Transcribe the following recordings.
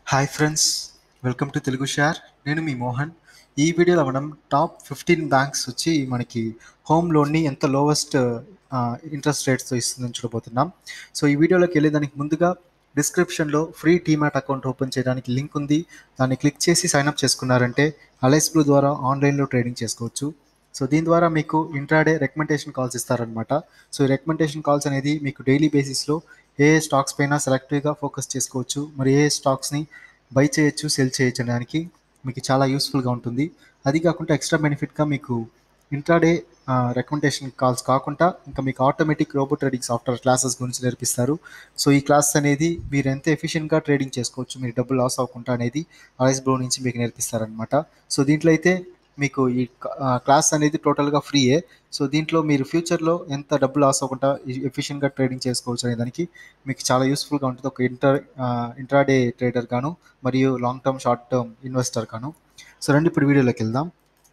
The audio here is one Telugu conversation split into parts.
hi friends welcome to Telugu share నేను మీ మోహన్ ఈ వీడియోలో మనం టాప్ ఫిఫ్టీన్ బ్యాంక్స్ వచ్చి మనకి హోమ్ లోన్ని ఎంత లోవెస్ట్ ఇంట్రెస్ట్ రేట్స్తో ఇస్తుందని చూడబోతున్నాం సో ఈ వీడియోలోకి వెళ్ళేదానికి ముందుగా డిస్క్రిప్షన్లో ఫ్రీ టీమాట్ అకౌంట్ ఓపెన్ చేయడానికి లింక్ ఉంది దాన్ని క్లిక్ చేసి సైన్అప్ చేసుకున్నారంటే అలైస్ బ్లూ ద్వారా ఆన్లైన్లో ట్రేడింగ్ చేసుకోవచ్చు సో దీని ద్వారా మీకు ఇంట్రాడే రికమెండేషన్ కాల్స్ ఇస్తారనమాట సో ఈ రికమెండేషన్ కాల్స్ అనేది మీకు డైలీ బేసిస్లో ఏ ఏ స్టాక్స్ పైన సెలెక్టివ్గా ఫోకస్ చేసుకోవచ్చు మరి ఏ ఏ స్టాక్స్ని బై చేయొచ్చు సెల్ చేయొచ్చు అనడానికి మీకు చాలా యూస్ఫుల్గా ఉంటుంది అది కాకుండా ఎక్స్ట్రా బెనిఫిట్గా మీకు ఇంట్రాడే రికమెండేషన్ కాల్స్ కాకుండా ఇంకా మీకు automatic robo trading software classes గురించి నేర్పిస్తారు సో ఈ క్లాస్ అనేది మీరు ఎంత ఎఫిషియెంట్గా ట్రేడింగ్ చేసుకోవచ్చు మీరు డబ్బులు లాస్ అవ్వకుండా అనేది అలైస్ బ్రో నుంచి మీకు నేర్పిస్తారనమాట సో దీంట్లో అయితే మీకు ఈ క్లాస్ అనేది టోటల్గా ఫ్రీయే సో దీంట్లో మీరు ఫ్యూచర్లో ఎంత డబ్బు లాస్ అవ్వకుండా ఎఫిషియెంట్గా ట్రేడింగ్ చేసుకోవచ్చు అనే దానికి మీకు చాలా యూస్ఫుల్గా ఉంటుంది ఒక ఇంటర్ ఇంట్రాడే ట్రేడర్ గాను మరియు long term short term investor గాను సో రండి ఇప్పుడు వీడియోలోకి వెళ్దాం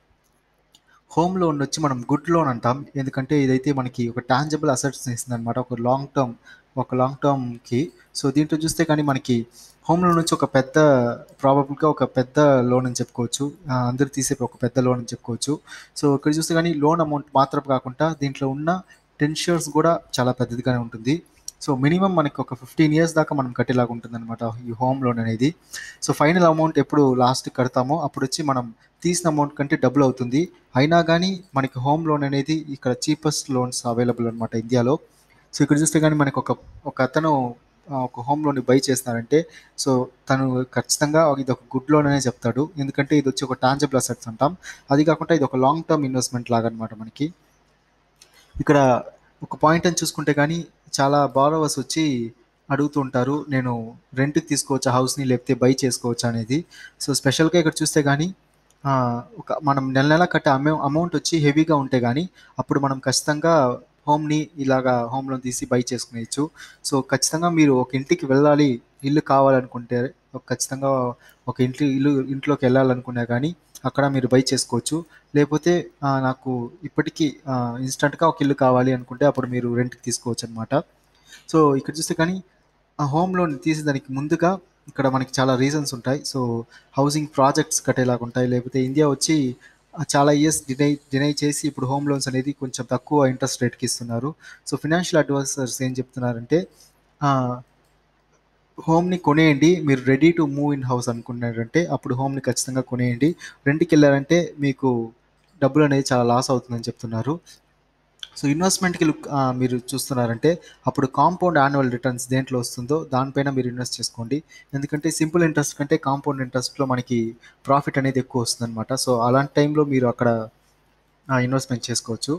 హోమ్ లోన్ వచ్చి మనం గుడ్ లోన్ అంటాం ఎందుకంటే ఇదైతే మనకి ఒక టాంజబుల్ అసెట్స్ ఇస్తుంది అనమాట ఒక లాంగ్ టర్మ్ ఒక లాంగ్ టర్మ్కి సో దీంట్లో చూస్తే కానీ మనకి హోమ్ లోన్ నుంచి ఒక పెద్ద ప్రాబబుల్గా ఒక పెద్ద లోన్ అని చెప్పుకోవచ్చు అందరూ తీసే ఒక పెద్ద లోన్ అని చెప్పుకోవచ్చు సో ఇక్కడ చూస్తే కానీ లోన్ అమౌంట్ మాత్రం కాకుండా దీంట్లో ఉన్న టెన్షర్స్ కూడా చాలా పెద్దదిగానే ఉంటుంది సో మినిమం మనకి ఒక ఫిఫ్టీన్ ఇయర్స్ దాకా మనం కట్టేలాగా ఉంటుంది అనమాట ఈ హోమ్ లోన్ అనేది సో ఫైనల్ అమౌంట్ ఎప్పుడు లాస్ట్ కడతామో అప్పుడు వచ్చి మనం తీసిన అమౌంట్ కంటే డబుల్ అవుతుంది అయినా కానీ మనకి హోమ్ లోన్ అనేది ఇక్కడ చీపెస్ట్ లోన్స్ అవైలబుల్ అనమాట ఇండియాలో సో ఇక్కడ చూస్తే కానీ మనకి ఒక ఒక అతను ఒక హోమ్ లోన్ బై చేస్తున్నారంటే సో తను ఖచ్చితంగా ఇది ఒక గుడ్ లోన్ అనే చెప్తాడు ఎందుకంటే ఇది వచ్చి ఒక టాంజబుల్ అసెట్స్ అంటాం అది కాకుండా ఇది ఒక లాంగ్ టర్మ్ ఇన్వెస్ట్మెంట్ లాగా అనమాట మనకి ఇక్కడ ఒక పాయింట్ అని చూసుకుంటే కానీ చాలా బారోవర్స్ వచ్చి అడుగుతుంటారు నేను రెంట్కి తీసుకోవచ్చా హౌస్ని లేకపోతే బై చేసుకోవచ్చా అనేది సో స్పెషల్గా ఇక్కడ చూస్తే కానీ ఒక మనం నెల నెల కట్టే అమౌ అమౌంట్ వచ్చి హెవీగా ఉంటే కానీ అప్పుడు మనం ఖచ్చితంగా హోమ్ని ఇలాగా హోమ్ లోన్ తీసి బై చేసుకునేయచ్చు సో ఖచ్చితంగా మీరు ఒక ఇంటికి వెళ్ళాలి ఇల్లు కావాలనుకుంటే ఖచ్చితంగా ఒక ఇంటి ఇల్లు ఇంట్లోకి వెళ్ళాలనుకున్నా కానీ అక్కడ మీరు బై చేసుకోవచ్చు లేకపోతే నాకు ఇప్పటికీ ఇన్స్టెంట్గా ఒక ఇల్లు కావాలి అనుకుంటే అప్పుడు మీరు రెంట్కి తీసుకోవచ్చు అనమాట సో ఇక్కడ చూస్తే కానీ ఆ హోమ్ లోన్ తీసేదానికి ముందుగా ఇక్కడ మనకి చాలా రీజన్స్ ఉంటాయి సో హౌసింగ్ ప్రాజెక్ట్స్ కట్టేలాగా ఉంటాయి లేకపోతే ఇండియా వచ్చి చాలా ఇయర్స్ డినై డినై చేసి ఇప్పుడు హోమ్ లోన్స్ అనేది కొంచెం తక్కువ ఇంట్రెస్ట్ రేట్కి ఇస్తున్నారు సో ఫినాన్షియల్ అడ్వైజర్స్ ఏం చెప్తున్నారంటే హోమ్ని కొనేయండి మీరు ready to move in house అనుకున్నారంటే అప్పుడు హోమ్ని ఖచ్చితంగా కొనేయండి రెంట్కి వెళ్ళారంటే మీకు డబ్బులు అనేది చాలా లాస్ అవుతుందని చెప్తున్నారు సో ఇన్వెస్ట్మెంట్కి లుక్ మీరు చూస్తున్నారంటే అప్పుడు కాంపౌండ్ యాన్యువల్ రిటర్న్స్ దేంట్లో వస్తుందో దానిపైన మీరు ఇన్వెస్ట్ చేసుకోండి ఎందుకంటే సింపుల్ ఇంట్రెస్ట్ కంటే కాంపౌండ్ ఇంట్రెస్ట్లో మనకి ప్రాఫిట్ అనేది ఎక్కువ వస్తుంది అనమాట సో అలాంటి టైంలో మీరు అక్కడ ఇన్వెస్ట్మెంట్ చేసుకోవచ్చు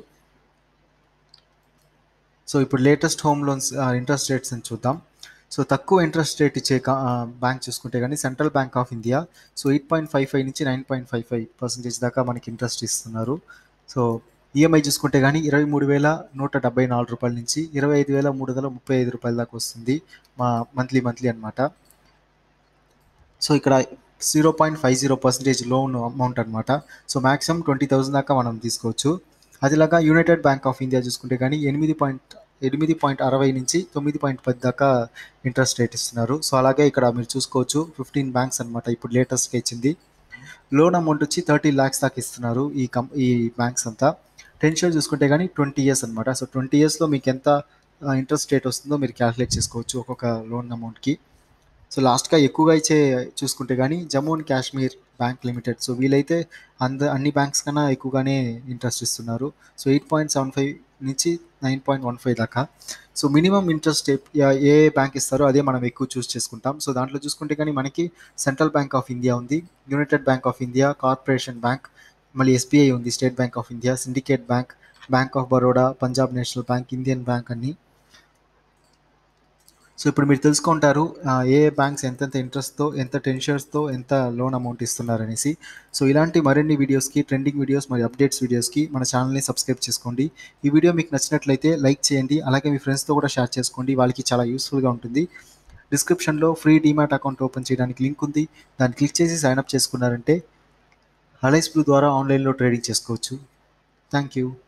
సో ఇప్పుడు latest home loans interest rates అని చూద్దాం సో తక్కువ ఇంట్రెస్ట్ రేట్ ఇచ్చే బ్యాంక్ చూసుకుంటే కానీ Central Bank of India so eight point five five నుంచి nine point five five percentage దాకా మనకి ఇంట్రెస్ట్ ఇస్తున్నారు సో ఈఎంఐ చూసుకుంటే కానీ ఇరవై మూడు వేల నూట డెబ్బై నాలుగు రూపాయల నుంచి ఇరవై ఐదు వేల మూడు వందల ముప్పై ఐదు రూపాయల దాకా వస్తుంది మా మంత్లీ మంత్లీ అనమాట సో ఇక్కడ zero point five zero percentage loan amount అనమాట సో మ్యాక్సిమం ట్వంటీ థౌసండ్ దాకా మనం తీసుకోవచ్చు అదిలాగా యునైటెడ్ బ్యాంక్ ఆఫ్ ఇండియా చూసుకుంటే కానీ ఎనిమిది పాయింట్ ఎనిమిది పాయింట్ అరవై నుంచి తొమ్మిది పాయింట్ పది దాకా ఇంట్రెస్ట్ రేట్ ఇస్తున్నారు సో అలాగే ఇక్కడ మీరు చూసుకోవచ్చు ఫిఫ్టీన్ బ్యాంక్స్ అనమాట ఇప్పుడు లేటెస్ట్గా ఇచ్చింది లోన్ అమౌంట్ వచ్చి థర్టీ ల్యాక్స్ దాకా ఇస్తున్నారు ఈ కం ఈ బ్యాంక్స్ అంతా టెన్షన్ చూసుకుంటే కానీ ట్వంటీ ఇయర్స్ అనమాట సో ట్వంటీ ఇయర్స్లో మీకు ఎంత ఇంట్రెస్ట్ రేట్ వస్తుందో మీరు క్యాలిక్యులేట్ చేసుకోవచ్చు ఒక్కొక్క లోన్ అమౌంట్కి సో లాస్ట్గా ఎక్కువగా ఇచ్చే చూసుకుంటే కానీ Jammu and Kashmir Bank Limited so వీలైతే అంద అన్ని బ్యాంక్స్ కన్నా ఎక్కువగానే ఇంట్రెస్ట్ ఇస్తున్నారు so eight point seven five నుంచి నైన్ పాయింట్ వన్ ఫైవ్ దాకా సో మినిమం ఇంట్రెస్ట్ ఏ బ్యాంక్ ఇస్తారో అదే మనం ఎక్కువ చూస్ చేసుకుంటాం సో దాంట్లో చూసుకుంటే కానీ మనకి సెంట్రల్ బ్యాంక్ ఆఫ్ ఇండియా ఉంది United Bank of India Corporation Bank మళ్ళీ ఎస్బీఐ ఉంది State Bank of India Syndicate Bank Bank of Baroda Punjab National Bank Indian Bank అన్ని సో ఇప్పుడు మీరు తెలుసుకుంటారు ఏ ఏ బ్యాంక్స్ ఎంతెంత ఇంట్రెస్ట్తో ఎంత టెన్షర్స్తో ఎంత లోన్ అమౌంట్ ఇస్తున్నారనేసి సో ఇలాంటి మరిన్ని వీడియోస్కి ట్రెండింగ్ వీడియోస్ మరియు అప్డేట్స్ వీడియోస్కి మన ఛానల్ని సబ్స్క్రైబ్ చేసుకోండి ఈ వీడియో మీకు నచ్చినట్లయితే లైక్ చేయండి అలాగే మీ ఫ్రెండ్స్తో కూడా షేర్ చేసుకోండి వాళ్ళకి చాలా యూస్ఫుల్గా ఉంటుంది డిస్క్రిప్షన్లో ఫ్రీ డీమ్యాట్ అకౌంట్ ఓపెన్ చేయడానికి లింక్ ఉంది దాన్ని క్లిక్ చేసి సైన్అప్ చేసుకున్నారంటే అలైస్ బ్లూ ద్వారా ఆన్లైన్లో ట్రేడింగ్ చేసుకోవచ్చు థ్యాంక్ యూ